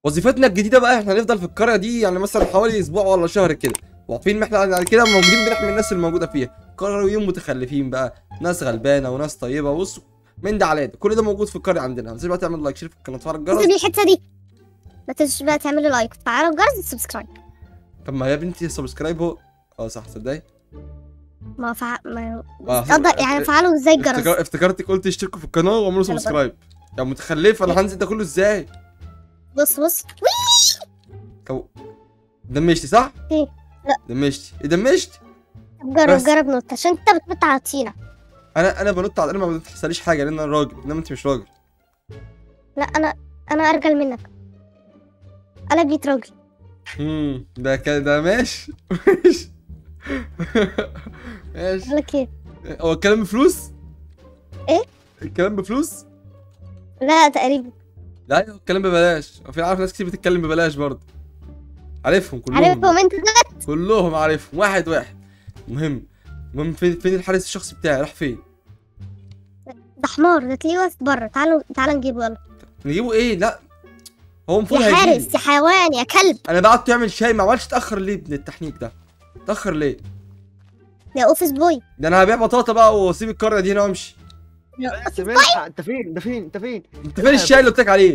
وظيفتنا الجديده بقى احنا هنفضل في القريه دي يعني مثلا حوالي اسبوع ولا شهر كده وعارفين ان احنا يعني كده موجودين بنحمي الناس اللي موجوده فيها قرويين متخلفين بقى ناس غلبانه وناس طيبه بص من ده على ده كل ده موجود في القريه عندنا ما تنساش بقى تعمل لايك شير في القناه وتفعل الجرس دي الحته دي ما تنسوش بقى تعملوا لايك وتفعلوا الجرس وسبسكرايب طب ما يا بنتي سبسكرايب هو اه صح تصدقي ما فع... ما آه، قصدك يعني فعلوا ازاي الجرس افتكر... افتكرتك قلت اشتركوا في القناه واعملوا يلا بقى. سبسكرايب يا متخلفه انا هنزل ده كله ازاي بص بص طب دمشتي صح ايه؟ لا. دمشتي ايه دمشتي جرب بس. جرب نط عشان انت بتنط على الطينه انا انا بنط على انا ما بتحصليش حاجه لان انا راجل انما انت مش راجل لا انا انا ارجل منك انا بقيت راجل امم ده كده ده ماشي ماشي ماشي اقول لك ايه هو الكلام بفلوس؟ إيه؟ الكلام بفلوس؟ لا تقريبا لا ايوه الكلام ببلاش وفي عارف ناس كتير بتتكلم ببلاش برضه عارفهم كلهم عارفهم انت ده كلهم عارفهم واحد واحد مهم المهم فين فين الحارس الشخصي بتاعي راح فين؟ ده حمار ده تلاقيه واقف بره تعالوا تعالوا نجيبه يلا نجيبه ايه؟ لا هو المفروض يا هيجيلي. حارس يا حيوان يا كلب انا بعت يعمل شاي ما عملش اتاخر ليه ابن التحنيك ده؟ اتاخر ليه؟ يا اوفيس بوي ده انا هبيع بطاطا بقى واسيب القريه دي هنا وامشي بس ملحق انت فين ده فين انت فين انت فين الشاي اللي قلت لك عليه؟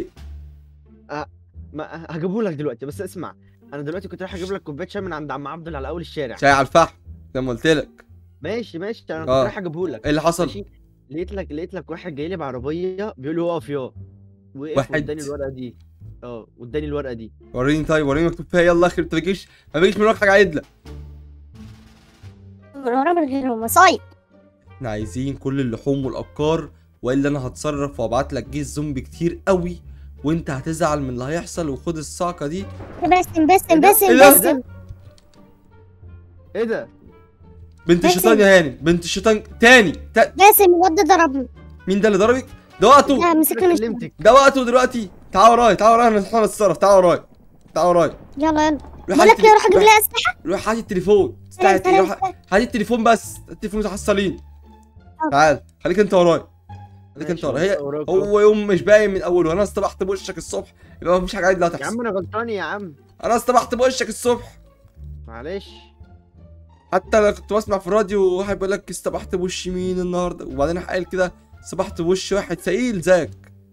ما هجيبه لك دلوقتي بس اسمع انا دلوقتي كنت رايح اجيب لك كوبايه شاي من عند عم عبد على اول الشارع شاي على الفحم زي ما قلت لك ماشي ماشي انا كنت آه. رايح اجيبه لك ايه اللي حصل؟ ماشي لقيت لك لقيت لك واحد جاي لي بعربيه بيقول لي اقف يا وقف واحد. واداني الورقه دي اه واداني الورقه دي وريني طيب وريني مكتوب فيها يلا اخر انت ما بيجيش ما بيجيش من وراك حاجه عدله من ورا من غير مصايب احنا عايزين كل اللحوم والابقار والا انا هتصرف وابعت لك جيش زومبي كتير قوي وانت هتزعل من اللي هيحصل وخد الصعقه دي باسم باسم إيه ده؟ باسم إيه ده؟ باسم ايه ده بنت باسم. الشيطان يا هاني بنت الشيطان تاني تا... باسم الواد ده ضربني مين ده اللي ضربك ده وقته لا مسكني مش كلمتك ده وقته دلوقتي تعال ورايا تعال ورايا انا هنحاول اتصرف تعال ورايا تعال ورايا يلا يلا روح بقول هات لك ايه روح اجيب لها اسلحه روح هات التليفون سلام، استعد سلام، روح هات التليفون بس التليفون محصلين تعال خليك انت ورايا خليك انت ماشي، ورايا هي وراك أهو. هو يوم مش باين من اوله انا اصطبحت بوشك الصبح يبقى مفيش حاجه عدله يا هتحصل عم انا غلطان يا عم انا اصطبحت بوشك الصبح معلش حتى انا كنت بسمع في الراديو واحد بيقول لك استبحت بوش مين النهارده وبعدين راح قايل كده صبحت بوش واحد سئيل زيك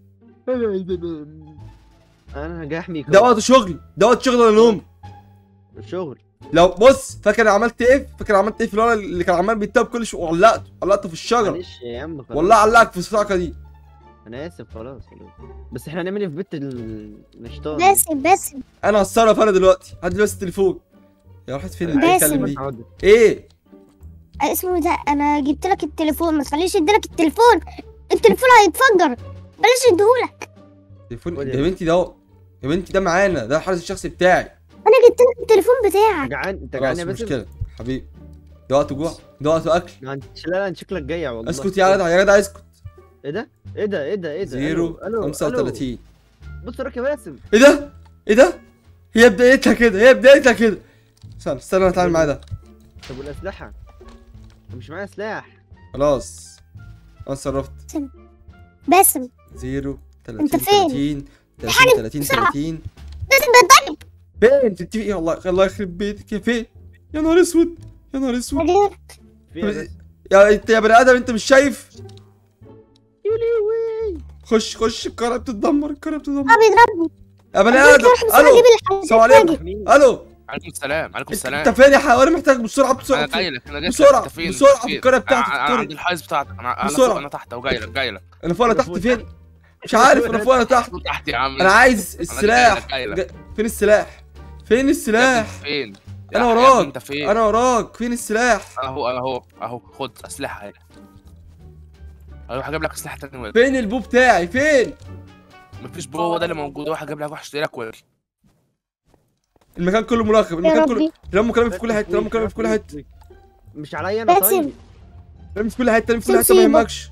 انا جاي احميك ده وقت شغل ده وقت شغل ولا نوم الشغل لو بص فاكر أنا عملت ايه فاكر عملت ايه في الولد اللي كان عمال بيتوب كل شويه وعلقته علقته في الشجره معلش يا عم خلاص. والله علقك في الصعقه دي انا اسف خلاص خلاص بس احنا هنعمل ايه في بيت ال- الشيطان باسم باسم انا هتصرف انا دلوقتي هات لي بس التليفون يا راحت فين اللي باسم. بيتكلم دي حاضر. ايه اسمه ده انا جبت لك التليفون ما تخليش يديلك التليفون التليفون هيتفجر بلاش يديهولك تليفون قول يا يا بنتي ده اهو. يا بنتي ده معانا ده الحارس الشخصي بتاعي انا جبت لك التليفون بتاعك جعان انت خلاص جعان يا مش باسم مشكله حبيبي ده وقت جوع ده وقت اكل لا انت لا لا انت شكلك جايع والله اسكت يا جدع يا جدع اسكت ايه ده ايه ده ايه ده ايه ده زيرو ألو، ألو، 35 ألو. بص وراك يا باسم ايه ده؟ ايه ده؟ هي بدايتها كده هي بدايتها كده استنى استنى انا اتعامل معاه ده طب والاسلحه أنا مش معايا سلاح خلاص انا صرفت باسم زيرو 30 أنت فين؟ 30 30 حاجة 30 بسرعة. 30 باسم بتضرب فين انت بتبقي ايه الله الله يخرب بيتك يا فين يا نهار اسود يا نهار اسود بعدين في إيه يا باسم يا انت يا بني ادم انت مش شايف يا لهوي خش خش القريه بتتدمر القريه بتتدمر اه بيضربني يا بني قلت له ادم روح بسرعه الو جيب الحاجات السلام عليكم. واجي. مين؟ الو عليكم السلام عليكم انت السلام انت فين يا حيوان محتاج بسرعه انا بسرعه جاي لك انا جاي لك بسرعة، انت فين بسرعة أنت في فين؟ القرية بتاعتك، انا أنا القرية. عند الحائز بتاعتك انا انا بسرعة. فوق انا تحت وجاي لك جاي لك انا فوق انا أنا تحت فوق فين مش عارف انا فوق انا تحت تحت يا عم انا عايز جاي السلاح لك، جاي لك. جا- فين السلاح فين يا السلاح ابني فين أنا يا- يا وراك. ابني انت فين انا وراك فين السلاح اهو اهو اهو خد اسلحه اهي اروح اجيب لك اسلحه تاني واجي فين البو بتاعي فين مفيش بو هو ده اللي موجود اروح اجيب لك واحد اشتري لك واجي المكان كله مراقب يا المكان كله ربي رموا كلامي في كل حته رموا كلامي في كل حته مش عليا انا باسم طيب رمي في كل حته رمي في كل حته ما سيبه. يهمكش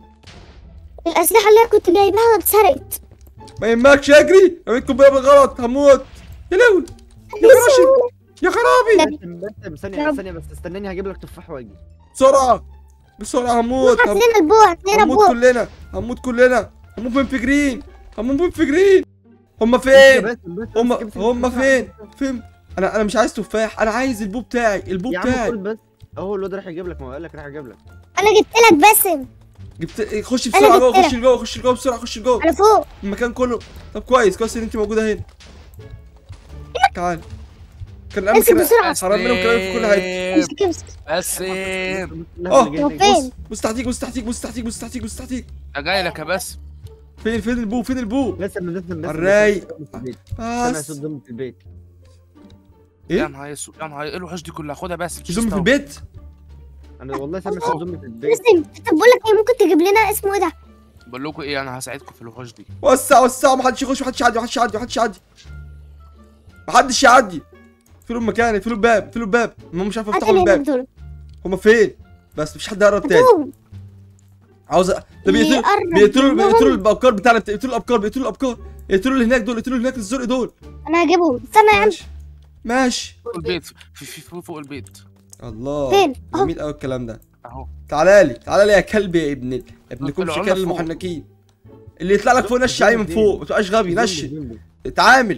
الاسلحه اللي انا كنت جايبها اتسرقت ما يهمكش اجري رميت قنبله بالغلط هموت يا لهوي يا راشد يا خرابي باسم باسم يا ثانيه رب. ثانيه بس استناني هجيب لك تفاح واجي بسرعه بسرعه هموت هات هم- لنا البو هات لنا هموت البو كلنا هموت كلنا هموت منفجرين هموت منفجرين هم بس- فين بس- بس- هم بس- بس- هم بس- فين فين انا انا مش عايز تفاح انا عايز البو بتاعي البو يا عم بتاعي قول بس اهو الواد راح يجيب لك ما هو قال لك راح يجيب لك انا جبت لك باسم جبت خش أنا بسرعه جوه جبت خش لجوه خش لجوه بسرعه خش لجوه انا فوق المكان كله طب كويس كويس ان انت موجوده هنا تعال كان الامر امسك كده بسرعه حرام منهم كلام في كل حته امسك امسك باسم اه. هو فين بص تحتيك بص تحتيك بص تحتيك بص تحتيك بص تحتيك انا جاي لك يا باسم فين فين البو فين البو بس بس بس بس الرايق. سامع بس صوت ضم في البيت إيه؟ يا نهار اسود يا نهار ايه الوحوش دي كلها خدها باسم في زومبي في البيت انا والله سامع صوت ضم في البيت باسم طب بقول لك ايه ممكن تجيب لنا اسمه ايه ده بقول لكم ايه انا هساعدكم في الوحوش دي وسع وسع محدش يخش محدش يعدي محدش يعدي محدش يعدي محدش يعدي فين المكان فين الباب فين الباب هم مش عارف هات يفتحوا اللي هناك الباب دول هم فين بس مفيش حد يقرب تاني هاتوهم. عاوز أ- ده بيقتلوا يقرب بيقتلوا منهم. بيقتلوا الابكار بتاعنا بيقتلوا الابكار بيقتلوا الابكار يقتلوا اللي هناك دول يقتلوا اللي هناك الزرق دول انا هجيبهم استنى يا عم ماشي ماشي فوق البيت في في فوق, فوق البيت الله فين؟ أهو. جميل قوي الكلام ده اهو تعالى لي تعالى لي يا كلب يا ابن ال- يا ابن طب كم طلعوا شكال لنا فوق. المحنكين اللي يطلع لك فوق نشي عليه من فوق ما تبقاش غبي نشي اتعامل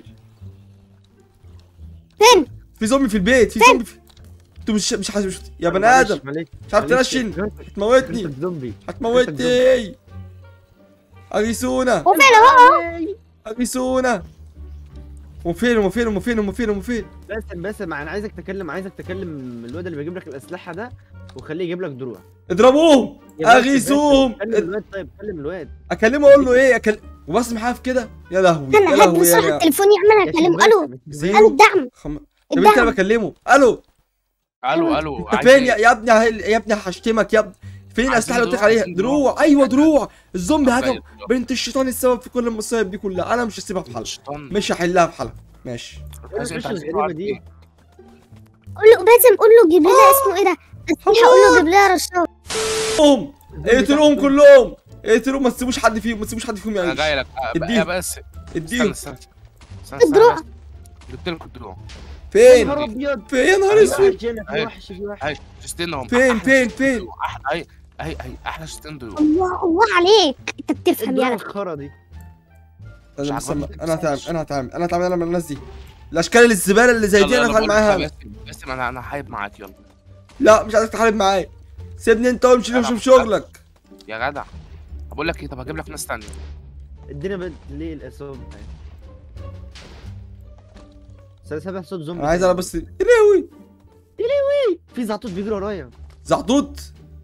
فين في زومبي في البيت في زومبي في انتوا مش مش حاسس مش... يا بني ادم مش عارف تنشن هتموتني زومبي هتموتني اغيثونا هو فين اهو اغيثونا هم فين هم فين هم فين هم فين هم فين باسم باسم انا عايزك تكلم عايزك تكلم الواد اللي بيجيب لك الاسلحه ده وخليه يجيب لك دروع اضربوهم يا باسم، اغيثوهم باسم، كلم الواد طيب كلم الواد اكلمه اقول له ايه اكلم وبس معاه في كده يا لهوي يا استنى هات لهوي بسرعه يا التليفون يا عم انا يا هكلمه شيخ الو باسم، الو زيرو الدعم خم... طب انت انا الدعم بكلمه الو الو الو انت عايز فين إيه؟ يا, يا ابني هل- يا ابني هشتمك يا ابني فين عايزين الاسلحه اللي قلت لك دروع، عليها عايزين دروع ايوه دروع الزومبي طب هجم جاي. بنت الشيطان السبب في كل المصايب دي كلها انا مش هسيبها في حالها الشيطان مش هحلها في حالها ماشي عايز إيه؟ الوحوش انت عايز الغريبه إيه؟ دي قول له باسم قول له جيب لنا اسمه ايه ده اسلحه قول له جيب لنا رشاش قوم اقتلوهم كلهم اقتلوهم ما تسيبوش حد فيهم ما تسيبوش حد فيهم انا يعيش جاي لك اديهم. يا باسم استنى اديهم استنى استنى الدروع. استنى جبت لكم الدروع يا فين نهار ابيض فين يا نهار في اسود وحش هنا، في وحش في وحش هاي شستينهم فين فين فين احلى اي اي احلى شستين دول الله الله عليك انت بتفهم الدروع يلا الخرا دي انا مش بس عارف انا هتعامل انا هتعامل انا هتعامل انا مع الناس دي الاشكال الزباله اللي زي دي انا هتعامل معاها أنا. باسم انا انا حايب معاك يلا لا مش عايزك تحارب معايا سيبني انت وامشي لا، شوف لا. شغلك يا جدع بقول لك ايه طب هجيب لك ناس تانية ادينا بد ليه الاصابه بتاعتي سامع سامع صوت زومبي انا عايز انا بس يلهوي في زعطوط بيجري ورايا زعطوط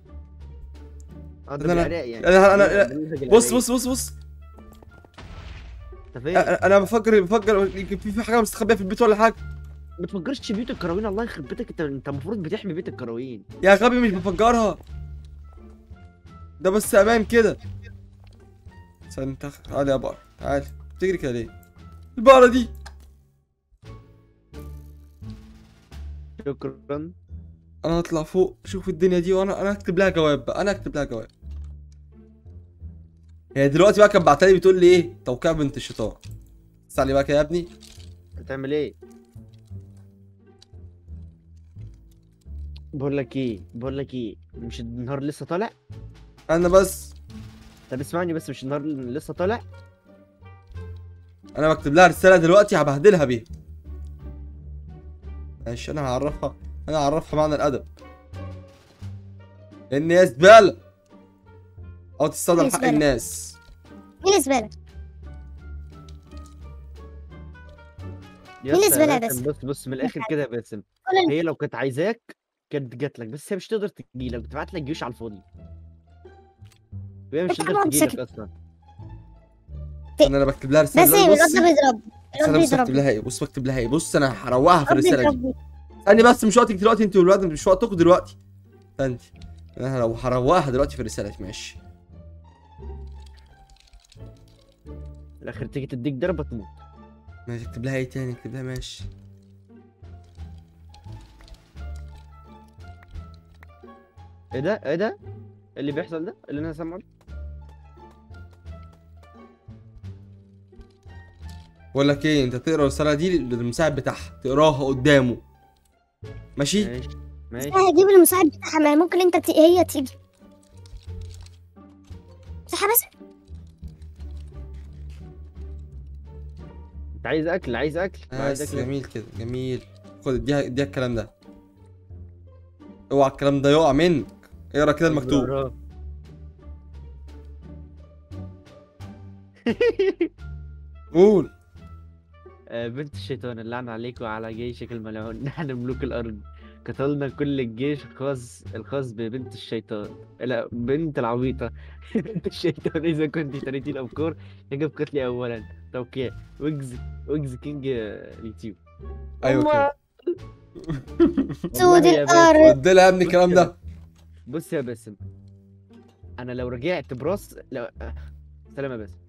اه أنا- ده بالعراق يعني أنا- أنا- بالنسبة بص للعراق. بص بص بص انت فين؟ انا أنا بفكر بفكر يمكن في في حاجه مستخبيه في البيت ولا حاجه ما تفجرش بيوت الكراوين الله يخرب بيتك انت انت المفروض بتحمي بيت الكراوين يا غبي مش بفجرها ده بس امان كده استنى انت تعالى يا بقرة تعالى بتجري كده ليه البقرة دي شكرا انا هطلع فوق اشوف الدنيا دي وانا انا اكتب لها جواب بقى انا اكتب لها جواب هي دلوقتي بقى كانت بعتلي بتقول لي ايه توقيع بنت الشيطان استنى بقى كده يا ابني هتعمل ايه؟ بقول لك ايه بقول لك ايه مش النهار لسه طالع انا بس طب اسمعني بس مش النهار لسه طالع انا بكتب لها رساله دلوقتي هبهدلها بيها ماشي انا هعرفها انا هعرفها معنى الادب ان هي زباله او تستخدم هي حق زبالة. الناس مين زباله يا مين اسطى الزبالة يا باسم، بص بص من الاخر كده يا باسم قول له هي لو كانت عايزاك كانت جات لك بس هي مش تقدر تجي لك بتبعت لك جيوش على الفاضي وهي مش انت تقدر طبعاً تجي لك ساكت. اصلا ان انا بكتب لها رساله بس ايه دلوقتي. الواد ده بيضرب بص الواد انا بص بكتب بيضرب لها ايه بص بكتب لها ايه بص انا هروقها في الواد الرساله دي بيضرب استني بس مش وقتك دلوقتي انت والولاد مش وقتكم دلوقتي استني انا لو هروقها دلوقتي في الرساله دي ماشي في الاخر تيجي تديك ضربه تموت ماشي اكتب لها ايه تاني اكتب لها ماشي ايه ده ايه ده اللي بيحصل ده اللي انا سامعه ده؟ بقول لك ايه انت تقرا الرساله دي للمساعد بتاعها تقراها قدامه ماشي ماشي ماشي انا هجيب المساعد بتاعها ما ممكن انت ت... هي تيجي صح بس انت عايز اكل عايز اكل عايز بس اكل جميل كده جميل خد اديها اديها الكلام ده اوعى الكلام ده يقع منك اقرا كده المكتوب وراه. قول آه، بنت الشيطان اللعن عليك وعلى جيشك الملعون نحن ملوك الارض قتلنا كل الجيش الخاص الخاص ببنت الشيطان لا بنت العبيطة بنت الشيطان إذا كنت اشتريتي الأفكار يجب قتلي أولا توقيع ويجز ويجز كينج آه، يوتيوب ايوه كده سود والله يا باسم، الارض ادي لها يا ابني الكلام ده بص يا باسم أنا لو رجعت براس لو... آه، سلام يا باسم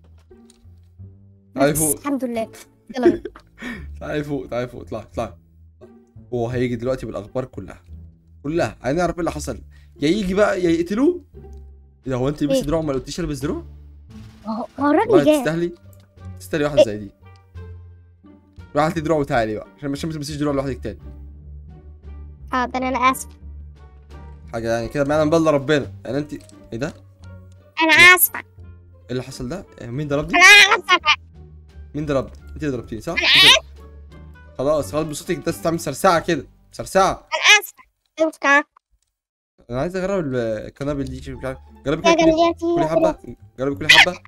تعالي بس فوق الحمد لله يلا بينا. تعالي فوق تعالي فوق اطلعي اطلعي هو هيجي دلوقتي بالاخبار كلها كلها هنعرف ايه اللي حصل يا يجي بقى يا يقتلوه ايه ده هو انت لبستي إيه؟ دروع وما قلتيش البس دروع؟ هو هو الراجل والله جاي تستاهلي تستاهلي واحده زي دي روح هاتي دروع وتعالي بقى عشان عشان ما تلبسيش دروع لوحدك تاني حاضر انا اسف حاجه يعني كده معانا مبلغ ربنا يعني انت ايه ده؟ انا اسفه ايه اللي حصل ده؟ إيه، مين ضربني؟ انا اسفه مين ضربني؟ انت اللي ضربتيني صح؟ أنت- خلاص خلاص بصوتك انت تعمل سرسعه كده سرسعه انا اسفه انت كمان انا عايز اجرب ال- القنابل دي شوف مش عارف جربي يا كده كلي- جميلتي كلي حبه جربي كلي حبه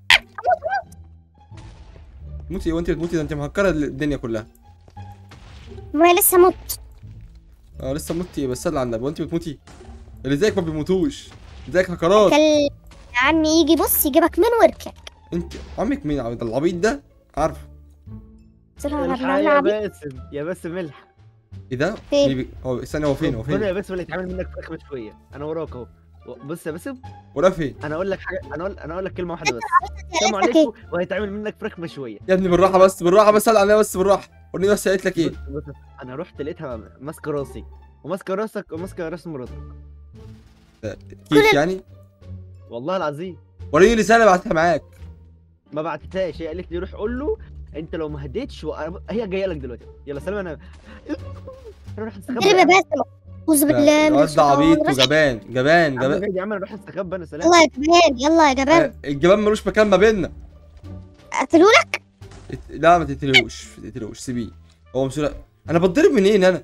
موتي وانت بتموتي ده انت مهكره الدنيا كلها ما هي لسه مت اه لسه متي بس صلي على النبي وانت بتموتي اللي زيك ما بيموتوش زيك هكرات كل يا عمي يجي بص يجيبك من وركك انت عمك مين عبد العبيط ده عارفه قلت له انا الحق انا يا عبيط باسم يا باسم الحق ايه ده؟ فين؟ مين بي- هو استنى هو فين هو ربنا فين؟ يا باسم اللي يتعمل منك فراخ مشوية أنا وراك أهو بص يا باسم ولا فين؟ انا اقول لك حاجه انا اقول انا اقول لك كلمه واحده بس السلام قالت لك ايه عليكم وهيتعمل منك فراخ مشويه يا ابني بالراحه بس بالراحه بس صلي على النبي بس بالراحه وريني بس قالت لك ايه؟ بص بص انا رحت لقيتها ماسكه راسي وماسكه راسك وماسكه راس مراتك كيف يعني؟ والله العظيم وريني رساله بعتها معاك ما بعتتهاش هي قالت لي روح قول له انت لو ما هديتش و... هي جايه لك دلوقتي يلا سلام انا انا راح استخبى اضرب يا باسم اعوذ بالله من الواد ده الشيطان عبيط الرجيم. وجبان جبان يا عم جبان بعيد يا عم انا راح استخبى انا سلام يلا يا جبان يلا يا جبان آه، الجبان ملوش مكان ما بيننا قتلولك ات- لا ما تقتلوش ما تقتلوش سيبيه هو مسؤول انا بتضرب منين انا؟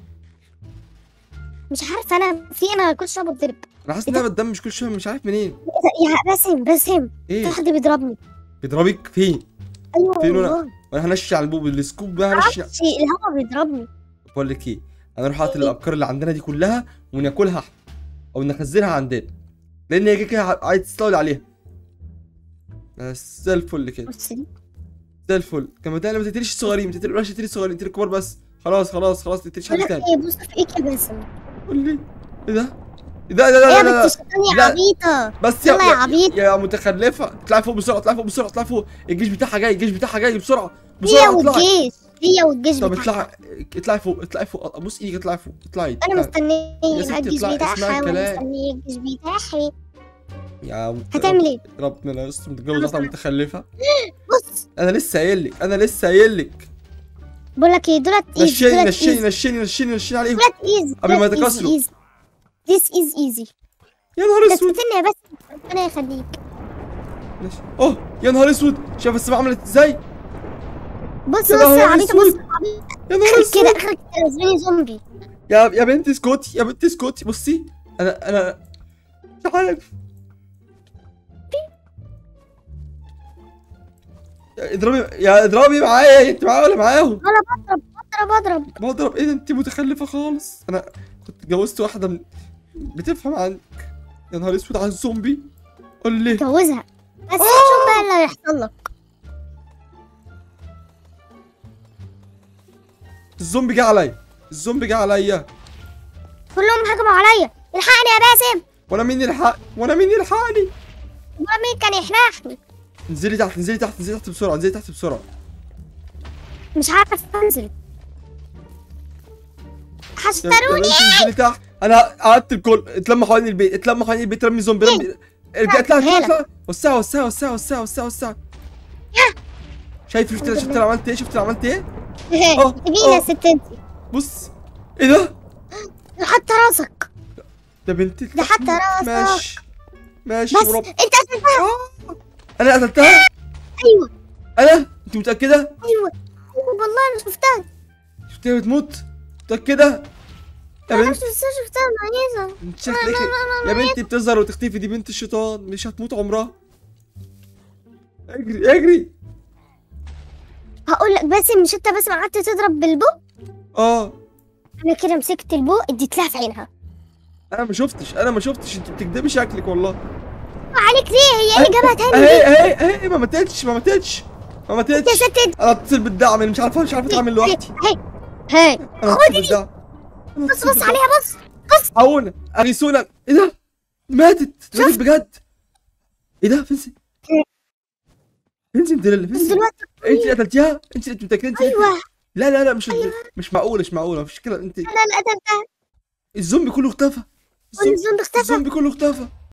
مش عارفه انا في انا كل شويه بتضرب انا حاسس ان انا بتدم مش كل شويه مش عارف منين يا باسم باسم في ايه حد بيضربني بيضربك فين؟ ايوه فين وأنا- والله وانا هنشي على البوب السكوب بقى هنشي شيء الهوا بيضربني بقول لك ايه انا اروح اقتل الابكار اللي عندنا دي كلها وناكلها احنا او نخزنها عندنا لان هي كده كده عايز تستولي عليها بس زي الفل كده بص دي زي الفل كما ده ما تقتليش الصغيرين ما تقتليش تقتلي الصغيرين تقتلي الكبار بس خلاص خلاص خلاص ما تقتليش بقول حد لك تاني ايه بص في ايه يا باسم قول لي ايه ده؟ ايه ده؟ لا لا ايه لا يا لا, بنت لا. الشيطان يا لا. عبيطه بس يا يلا يا يا, عبيط يا متخلفه اطلعي فوق بسرعه اطلعي فوق بسرعه اطلعي فوق الجيش بتاعها جاي الجيش بتاعها جاي بسرعه هي بسرعه اطلعي والجيش هي والجيش طب بتاعها اطلعي اطلعي فوق اطلعي فوق ابوس ايدك اطلعي فوق اطلعي انا اطلعي. يا مستنيه ستي الجيش اطلعي، اسمعي بتاعها وانا الكلام. مستنيه الجيش بتاعها يا هتعمل ايه ربنا يستر متجوز واحده متخلفه بص انا لسه قايل لك انا لسه قايل لك بقول لك ايه دولت ايزي نشيني دولت نشيني ايزي نشيني نشيني نشيني عليهم دولت ايزي قبل ما دولت يتكسروا. easy, easy. This is easy يا نهار بس اسود استنى يا بس ربنا يخليك ماشي. اوه يا نهار اسود شايف السماء عملت ازاي بص يا بص نهار يا عبيطه بص أسود. يا نهار كده اسود اخرك تنزلني زومبي يا يا بنتي اسكتي يا بنتي اسكتي بصي انا انا مش عارف يا اضربي يا اضربي معايا انت معايا ولا معاهم انا بضرب بضرب بضرب بضرب ايه ده انت متخلفه خالص انا كنت اتجوزت واحده من... بتفهم عنك يا نهار اسود على الزومبي قول لي اتجوزها بس شوف بقى اللي هيحصل لك الزومبي جه عليا الزومبي جه عليا كلهم هجموا عليا الحقني يا باسم وانا مين يلحق وانا مين يلحقني ولا مين كان يحرقني انزلي تحت انزلي تحت انزلي تحت بسرعه انزلي تحت بسرعه مش عارف انزل يا يا هشتروني بنتي انزلي تحت انا قعدت الكل اتلموا حوالين البيت اتلموا حوالين البيت رمي زومبي رمي ارجع اطلع اطلع اطلع وسع وسع وسع وسع وسع وسع شايف شفت شفت انا عملت ايه شفت انا عملت ايه اه، تبينا اه. يا ست انت بص ايه ده حتى راسك ده بنتي ده حتى راسك ماشي ماشي بس ورب انت قتلتها انا قتلتها ايوه انا انت متاكده ايوه والله انا شفتها شفتيها بتموت متاكده يا انا بنت شفتها شفتها معيزة انت شكلك يا بنتي بتظهر وتختفي دي بنت الشيطان مش هتموت عمرها اجري اجري هقول لك بس مش انت بس ما قعدت تضرب بالبو اه انا كده مسكت البو اديت لها في عينها انا ما شفتش انا ما شفتش انت بتكدبي شكلك والله عليك ليه هي ايه جابها تاني اهي اهي اهي ما ماتتش ما ماتتش ما يا ماتتش ست انا اتصل بالدعم أنا مش عارف مش عارف اتعامل لوحدي هي هي انا اتصل بالدعم أنا بص هتصل بص بالدعم. عليها بص حقونا اغيثونا ايه ده ماتت ماتت بجد ايه ده فينسي فينسي انت اللي بس فينسي دلوقتي انت اللي قتلتيها انت اللي متاكده انت اللي- ايوه لا لا لا مش مش معقوله مش معقوله مفيش كده انت انا اللي قتلتها الزومبي كله اختفى الزومبي, والزومبي اختفى الزومبي كله اختفى